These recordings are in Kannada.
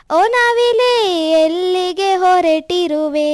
ಓ ನಾವಿಲೆ ಎಲ್ಲಿಗೆ ಹೊರಟಿರುವೆ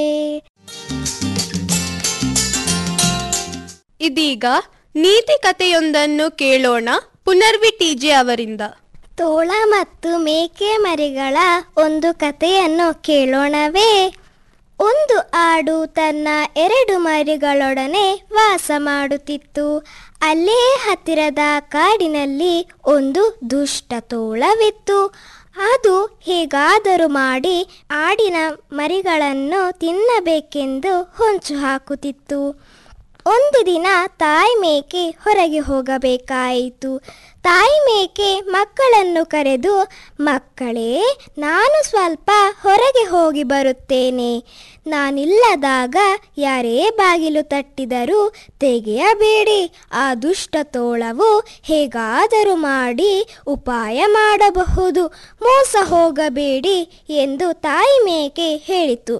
ಇದೀಗ ನೀತಿ ಕಥೆಯೊಂದನ್ನು ಕೇಳೋಣ ಪುನರ್ವಿ ಟಿಜೆ ಅವರಿಂದ ತೋಳ ಮತ್ತು ಮೇಕೆ ಮರಿಗಳ ಒಂದು ಕಥೆಯನ್ನು ಕೇಳೋಣವೇ ಒಂದು ಆಡು ತನ್ನ ಎರಡು ಮರಿಗಳೊಡನೆ ವಾಸ ಮಾಡುತ್ತಿತ್ತು ಅಲ್ಲೇ ಹತ್ತಿರದ ಕಾಡಿನಲ್ಲಿ ಒಂದು ದುಷ್ಟ ತೋಳವಿತ್ತು ಅದು ಹೇಗಾದರೂ ಮಾಡಿ ಆಡಿನ ಮರಿಗಳನ್ನು ತಿನ್ನಬೇಕೆಂದು ಹೊಂಚು ಹಾಕುತ್ತಿತ್ತು ಒಂದು ದಿನ ತಾಯಿ ಮೇಕೆ ಹೊರಗೆ ಹೋಗಬೇಕಾಯಿತು ತಾಯಿ ಮೇಕೆ ಮಕ್ಕಳನ್ನು ಕರೆದು ಮಕ್ಕಳೇ ನಾನು ಸ್ವಲ್ಪ ಹೊರಗೆ ಹೋಗಿ ಬರುತ್ತೇನೆ ನಾನಿಲ್ಲದಾಗ ಯಾರೇ ಬಾಗಿಲು ತಟ್ಟಿದರೂ ತೆಗೆಯಬೇಡಿ ಆ ದುಷ್ಟ ತೋಳವು ಹೇಗಾದರೂ ಮಾಡಿ ಉಪಾಯ ಮಾಡಬಹುದು ಮೋಸ ಹೋಗಬೇಡಿ ಎಂದು ತಾಯಿ ಮೇಕೆ ಹೇಳಿತು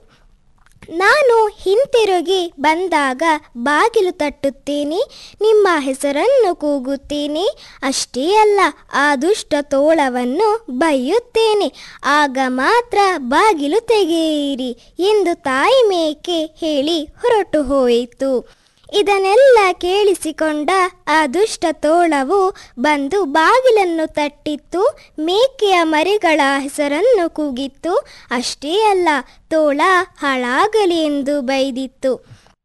ನಾನು ಹಿಂತಿರುಗಿ ಬಂದಾಗ ಬಾಗಿಲು ತಟ್ಟುತ್ತೀನಿ ನಿಮ್ಮ ಹೆಸರನ್ನು ಕೂಗುತ್ತೀನಿ ಅಷ್ಟೇ ಅಲ್ಲ ಆ ದುಷ್ಟ ತೋಳವನ್ನು ಬೈಯುತ್ತೇನೆ ಆಗ ಮಾತ್ರ ಬಾಗಿಲು ತೆಗೆಯಿರಿ ಎಂದು ತಾಯಿ ಮೇಕೆ ಹೇಳಿ ಹೊರಟು ಹೋಯಿತು ಇದನ್ನೆಲ್ಲ ಕೇಳಿಸಿಕೊಂಡ ಆ ದುಷ್ಟ ತೋಳವು ಬಂದು ಬಾಗಿಲನ್ನು ತಟ್ಟಿತ್ತು ಮೇಕೆಯ ಮರಿಗಳ ಹೆಸರನ್ನು ಕೂಗಿತ್ತು ಅಷ್ಟೇ ಅಲ್ಲ ತೋಳ ಹಾಳಾಗಲಿ ಎಂದು ಬೈದಿತ್ತು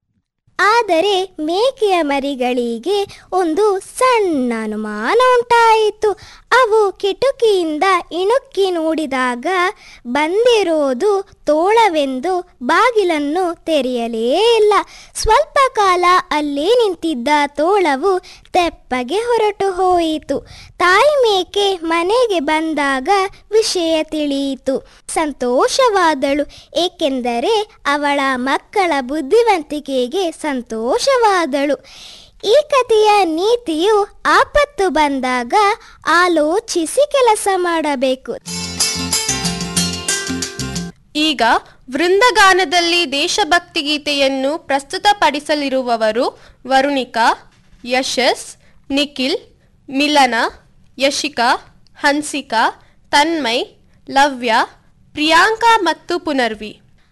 ಆದರೆ ಮೇಕೆಯ ಮರಿಗಳಿಗೆ ಒಂದು ಸಣ್ಣ ಅನುಮಾನ ಉಂಟಾಯಿತು ಅವು ಕಿಟಕಿಯಿಂದ ಇಣುಕಿ ನೋಡಿದಾಗ ಬಂದಿರೋದು ತೋಳವೆಂದು ಬಾಗಿಲನ್ನು ತೆರೆಯಲೇ ಇಲ್ಲ ಸ್ವಲ್ಪ ಕಾಲ ಅಲ್ಲೇ ನಿಂತಿದ್ದ ತೋಳವು ತೆಪ್ಪಗೆ ಹೊರಟು ಹೋಯಿತು ತಾಯಿ ಮೇಕೆ ಮನೆಗೆ ಬಂದಾಗ ವಿಷಯ ತಿಳಿಯಿತು ಸಂತೋಷವಾದಳು ಏಕೆಂದರೆ ಅವಳ ಮಕ್ಕಳ ಬುದ್ಧಿವಂತಿಕೆಗೆ ಸಂತೋಷವಾದಳು ಈ ಕಥೆಯ ನೀತಿಯು ಆಪತ್ತು ಬಂದಾಗ ಆಲೋಚಿಸಿ ಕೆಲಸ ಮಾಡಬೇಕು ಈಗ ವೃಂದಗಾನದಲ್ಲಿ ದೇಶಭಕ್ತಿ ಗೀತೆಯನ್ನು ಪ್ರಸ್ತುತಪಡಿಸಲಿರುವವರು ವರುಣಿಕಾ ಯಶಸ್ ನಿಖಿಲ್ ಮಿಲನ ಯಶಿಕಾ ಹನ್ಸಿಕಾ ತನ್ಮಯ್ ಲವ್ಯ ಪ್ರಿಯಾಂಕಾ ಮತ್ತು ಪುನರ್ವಿ